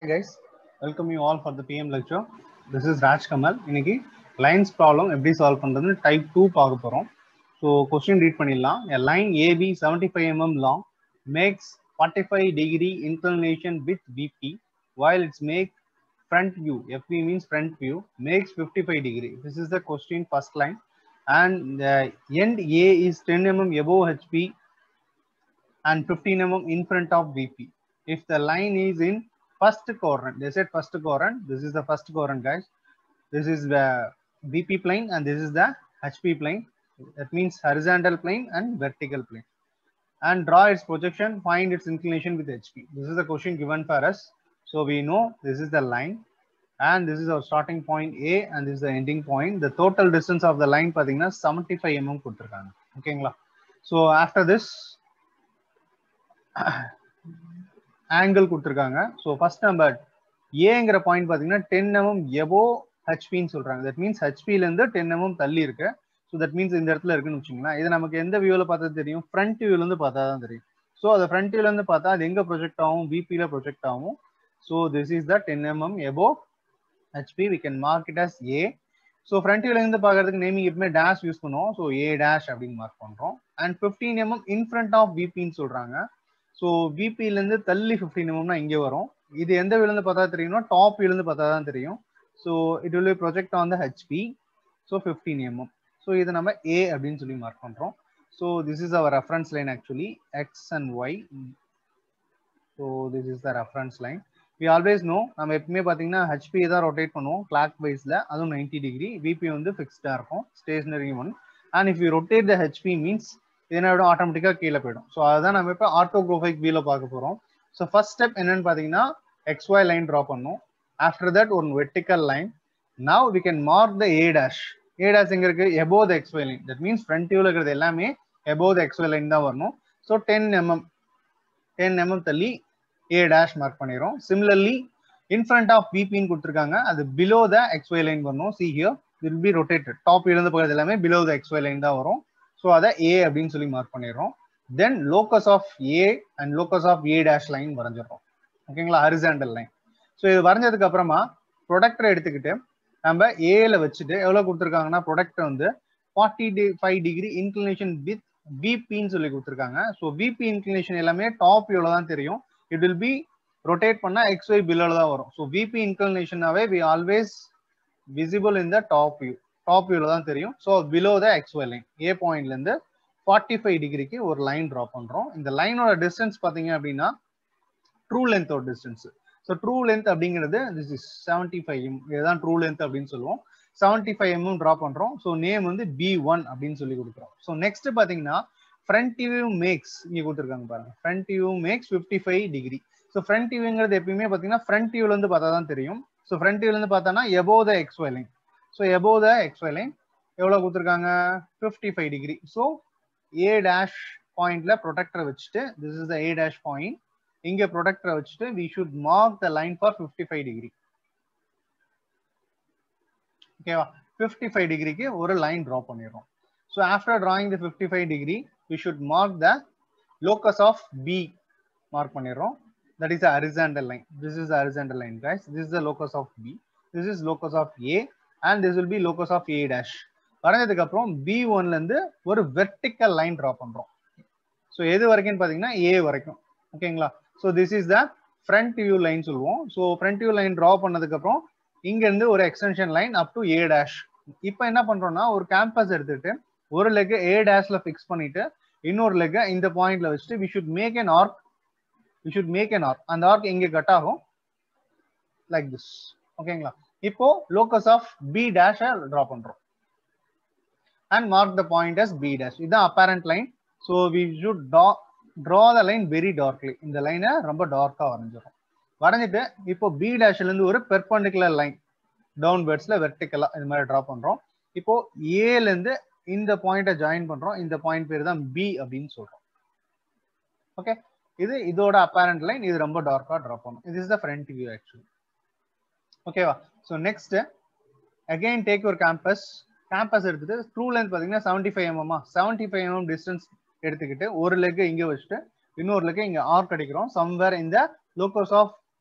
guys welcome you all for the pm lecture this is raj kamal இன்னைக்கு lines problem எப்படி solve பண்றதுன்னு type two பார்க்க போறோம் so question read பண்ணிடலாம் a line ab 75 mm long makes 45 degree inclination with vp while its make front view fv means front view makes 55 degree this is the question first line and the end a is 10 mm above hp and 15 mm in front of vp if the line is in first quadrant they said first quadrant this is the first quadrant guys this is the vp plane and this is the hp plane that means horizontal plane and vertical plane and draw its projection find its inclination with hp this is the question given for us so we know this is the line and this is our starting point a and this is the ending point the total distance of the line பாத்தீங்கன்னா 75 mm கொடுத்திருக்காங்க ஓகேங்களா so after this angle கொடுத்துருக்காங்க so first நம்ம ஏங்கிற point பார்த்தீங்கன்னா ten mm above ஹெச்பின்னு சொல்றாங்க that means ஹெச்பிலேருந்து டென் எம்எம் தள்ளி இருக்கு ஸோ தட் மீன்ஸ் இந்த இடத்துல இருக்குன்னு வச்சுங்களேன் இது நமக்கு எந்த வியூவில் பார்த்தா தெரியும் ஃப்ரண்ட் வியூலேருந்து பார்த்தா தான் தெரியும் ஸோ அதை ஃப்ரண்ட் வியூலேருந்து பார்த்தா அது எங்கே ப்ரொஜெக்ட் ஆகும் பிபியில் ப்ரொஜெக்ட் ஆகும் so this is the ten mm above HP we can mark it as A so front வியூலேருந்து பார்க்கறதுக்கு நேமிங் எப்பவுமே டேஷ் யூஸ் பண்ணுவோம் ஸோ ஏ டேஷ் அப்படின்னு மார்க் பண்ணுறோம் and fifteen mm in front of பிபின்னு சொல்கிறாங்க ஸோ விபிலேருந்து தள்ளி ஃபிஃப்டின் எம்எம்னா இங்கே வரும் இது எந்த வியூலேருந்து பார்த்தா தெரியும்னா டாப் வியூலேருந்து பார்த்தா தான் தெரியும் so it will be project on the HP so fifteen mm so இதை நம்ம ஏ அப்படின்னு சொல்லி மார்க் பண்ணுறோம் so this is our reference line actually X and Y so this is the reference line we always know நம்ம எப்பவுமே பார்த்தீங்கன்னா HP தான் rotate பண்ணுவோம் கிளாக் வைஸில் அதுவும் நைன்டி டிகிரி விபி வந்து ஃபிக்ஸ்டாக இருக்கும் stationary one and if you rotate the HP means இதனை விட ஆட்டோமேட்டிக்காக கீழே போயிடும் ஸோ அதுதான் நம்ம இப்போ ஆட்டோக்ரோஃபைக் வியூல பார்க்க போகிறோம் ஸோ ஃபர்ஸ்ட் ஸ்டெப் என்னன்னு பார்த்தீங்கன்னா எக்ஸ் ஒய் லைன் ட்ரா பண்ணும் ஆஃப்டர் தட் ஒரு vertical line now we can mark the A dash A dash எங்க இருக்கு above the X Y line that means front வியூல இருக்கிறது எல்லாமே above the X Y line தான் வரணும் so ten mm ten mm தள்ளி A dash mark பண்ணிடும் similarly in front of விபின்னு கொடுத்துருக்காங்க அது below the X Y line வரணும் see here will B rotated top இருந்து போகிறது எல்லாமே below the X Y line தான் வரும் ஸோ அதை ஏ அப்படின்னு சொல்லி மார்க் பண்ணிடுறோம் then locus of A and locus of A dash line வரைஞ்சிடறோம் ஓகேங்களா ஹரிசாண்டல் லைன் ஸோ இது வரைஞ்சதுக்கு அப்புறமா ப்ரொடக்டரை எடுத்துக்கிட்டு நம்ம ஏல வச்சுட்டு எவ்வளோ கொடுத்துருக்காங்கன்னா ப்ரொடக்ட் வந்து ஃபார்ட்டி டி ஃபைவ் டிகிரி இன்க்ளினேஷன் வித் விபின்னு சொல்லி கொடுத்துருக்காங்க ஸோ விபி இன்க்ளினேஷன் எல்லாமே டாப் எவ்வளோ தான் தெரியும் இட் வில் பி ரொட்டேட் பண்ணா எக்ஸ் ஒய் பிலோல தான் வரும் ஸோ விபி இன்க்ளினேஷனாவே we always visible in the top view top வியூல தான் தெரியும் so below the X Y line A பாயிண்ட்ல இருந்து ஃபார்ட்டி ஃபைவ் டிகிரிக்கு ஒரு லைன் ட்ரா பண்றோம் இந்த லைனோட டிஸ்டன்ஸ் பாத்தீங்க அப்படின்னா ட்ரூ லென்த்தோட டிஸ்டன்ஸ் ஸோ ட்ரூ லென்த் அப்படிங்கிறது this is seventy five M இதுதான் ட்ரூ லென்த் அப்படின்னு சொல்லுவோம் செவன்டி ஃபைவ் எம்எம் ட்ரா பண்றோம் ஸோ நேம் வந்து பி ஒன் அப்படின்னு சொல்லி கொடுக்குறோம் ஸோ நெக்ஸ்ட் பாத்தீங்கன்னா ஃப்ரண்ட் வியூ மேக்ஸ் இங்க கொடுத்துருக்காங்க பாருங்க front view makes fifty five degree so front வியூங்கிறது எப்பயுமே பார்த்தீங்கன்னா ஃப்ரண்ட் வியூல இருந்து பார்த்தா தான் தெரியும் ஸோ ஃப்ரண்ட் வியூல இருந்து பார்த்தோன்னா above the X Y line so above the X Y line எவ்வளோ கொடுத்துருக்காங்க fifty five degree so A dash பாயிண்ட்ல ப்ரொடக்டரை வச்சுட்டு this is the A dash point இங்க ப்ரொடக்டரை வச்சுட்டு we should mark the line for fifty five degree ஓகேவா ஃபிஃப்டி ஃபைவ் டிகிரிக்கு ஒரு லைன் ட்ரா பண்ணிடுறோம் so after drawing the fifty five degree we should mark the locus of P mark பண்ணிடுறோம் that is the horizontal line this is the horizontal line guys this is the locus of b this is locus of a and this will be locus of a dash வரைஞ்சதுக்கு அப்புறம் P ஒன்ல இருந்து ஒரு vertical line draw பண்றோம் ஸோ எது வரைக்கும் பாத்தீங்கன்னா ஏ வரைக்கும் ஓகேங்களா so this is the front view line சொல்லுவோம் so front view line draw பண்ணதுக்கு அப்புறம் இங்க இருந்து ஒரு extension line up to A dash இப்போ என்ன பண்றோம்னா ஒரு கேம்பஸ் எடுத்துட்டு ஒரு லெக் ஏ டேஷ்ல ஃபிக்ஸ் பண்ணிட்டு இன்னொரு லெக் இந்த பாயிண்ட்ல வச்சுட்டு we should make an arc we should make an arc அந்த ஆர்க் எங்க கட் ஆகும் லைக் திஸ் ஓகேங்களா இப்போ locus of P dash draw பண்றோம் and mark the point as P dash இதுதான் apparent line so we should draw the line very darkly இந்த லைனை ரொம்ப டார்க்கா வரைஞ்சிடும் வரைஞ்சிட்டு இப்போ பி டேஷ்ல இருந்து ஒரு பெர்பண்டிகுலர் லைன் டவுன் வேர்ட்ஸ்ல வெர்டிக்கலா இது மாதிரி ட்ரா பண்றோம் இப்போ ஏல இருந்து இந்த பாயிண்ட்டை ஜாயின் பண்றோம் இந்த பாயிண்ட் பேர் தான் பி அப்படின்னு சொல்றோம் ஓகே இது இதோட அப்பேரண்ட் லைன் இது ரொம்ப டார்க்கா ட்ரா பண்ணும் இது is the front view actually ஓகேவா ஸோ நெக்ஸ்ட் அகைன் டேக் ஒரு கேம்பஸ் கேம்பஸ் எடுத்துட்டு ட்ரூ லென்த் பார்த்தீங்கன்னா செவன்டி ஃபைவ் எம்எம்மா செவன்டி ஃபைவ் எம்எம் டிஸ்டன்ஸ் எடுத்துக்கிட்டு ஒரு லெக் இங்கே வச்சுட்டு இன்னொரு லெக் இங்கே ஆர்க் அடிக்கிறோம் சம்வேர் இந்த லோக்கஸ் ஆஃப்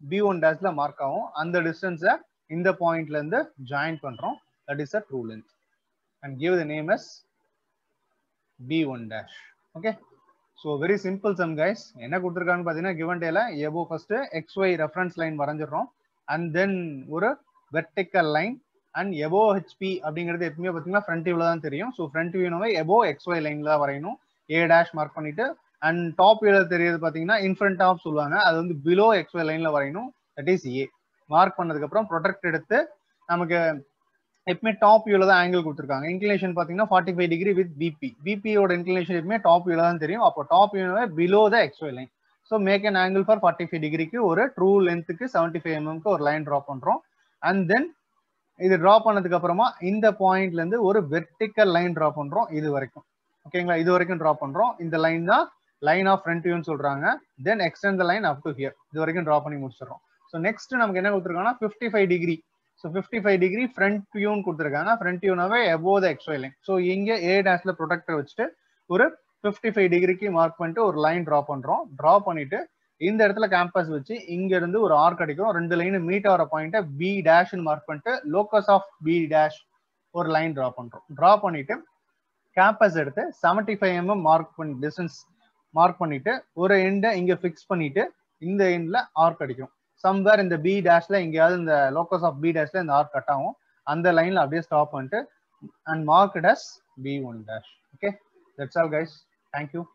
பி ஒன் டேஷ்ல மார்க் ஆகும் அந்த டிஸ்டன்ஸை இந்த பாயிண்ட்ல இருந்து ஜாயின் பண்றோம் that is a true length and give the name as P one dash okay so very simple some guys என்ன கொடுத்துருக்கான்னு பார்த்தீங்கன்னா கிவன் டேல above first X Y reference line வரைஞ்சிடறோம் அண்ட் தென் ஒரு vertical line and above HP அப்படிங்கிறது எப்பவுமே பார்த்தீங்கன்னா front வியூல தான் தெரியும் ஸோ ஃப்ரண்ட் வியூனாவே எபோ எக்ஸ் ஒய் லைன்ல தான் வரையணும் ஏ டேஷ் மார்க் பண்ணிட்டு அண்ட் டாப் வியூல தெரியுது பார்த்தீங்கன்னா இன்ஃப்ரண்ட் ஆஃப் சொல்லுவாங்க அது வந்து பிலோ எக்ஸ் ஒய் லைன்ல வரையணும் தட் இஸ் ஏ மார்க் பண்ணதுக்கு அப்புறம் ப்ரொடக்ட் எடுத்து நமக்கு எப்பவுமே டாப் வியூல தான் ஆங்கிள் கொடுத்துருக்காங்க இன்க்ளினேஷன் பார்த்தீங்கன்னா forty five degree with PP பிபியோட இன்க்ளினேஷன் எப்பவுமே டாப் வியூல தான் தெரியும் அப்போ டாப் வியூனாவே below the X Y line so make an angle for forty five டிகிரிக்கு ஒரு ட்ரூ லென்த்துக்கு செவன்டி ஃபைவ் எம்எம்க்கு ஒரு லைன் ட்ரா பண்றோம் அண்ட் தென் இது ட்ரா பண்ணதுக்கு அப்புறமா இந்த பாயிண்ட்ல இருந்து ஒரு வெர்டிக்கல் லைன் ட்ரா பண்றோம் இது வரைக்கும் ஓகேங்களா இது வரைக்கும் ட்ரா பண்றோம் இந்த லைன் தான் லைன் ஆஃப் ஃப்ரண்ட் வியூன்னு சொல்றாங்க then extend the line up to here இது வரைக்கும் ட்ரா பண்ணி முடிச்சிடறோம் ஸோ நெக்ஸ்ட் நமக்கு என்ன கொடுத்துருக்காங்கன்னா fifty five degree so fifty five degree front வியூன்னு கொடுத்துருக்காங்க ஃப்ரண்ட் வியூனாவே above the X Y line so இங்கே ஏ டேஷ்ல ப்ரொடக்டர் வச்சுட்டு ஒரு ஃபிஃப்டி ஃபைவ் டிகிரிக்கு மார்க் பண்ணிட்டு ஒரு லைன் ட்ரா பண்றோம் ட்ரா பண்ணிட்டு இந்த இடத்துல கேம்பஸ் வச்சு இங்க இருந்து ஒரு ஆர்க் அடிக்கிறோம் ரெண்டு லைன் மீட் ஆகிற பாயிண்ட்டை பி டேஷ்னு மார்க் பண்ணிட்டு லோக்கஸ் ஆஃப் பி டேஷ் ஒரு லைன் ட்ரா பண்றோம் ட்ரா பண்ணிட்டு கேம்பஸ் எடுத்து செவன்டி ஃபைவ் எம்எம் மார்க் பண்ணி டிஸ்டன்ஸ் மார்க் பண்ணிட்டு ஒரு எண்டை இங்க ஃபிக்ஸ் பண்ணிட்டு இந்த எண்ட்ல ஆர்க் அடிக்கும் சம்வேர் இந்த பி டேஷ்ல எங்கேயாவது இந்த லோக்கஸ் ஆஃப் பி டேஷ்ல இந்த ஆர்க் கட் ஆகும் அந்த லைன்ல அப்படியே ஸ்டாப் பண்ணிட்டு and mark does P one dash okay that's all guys thank you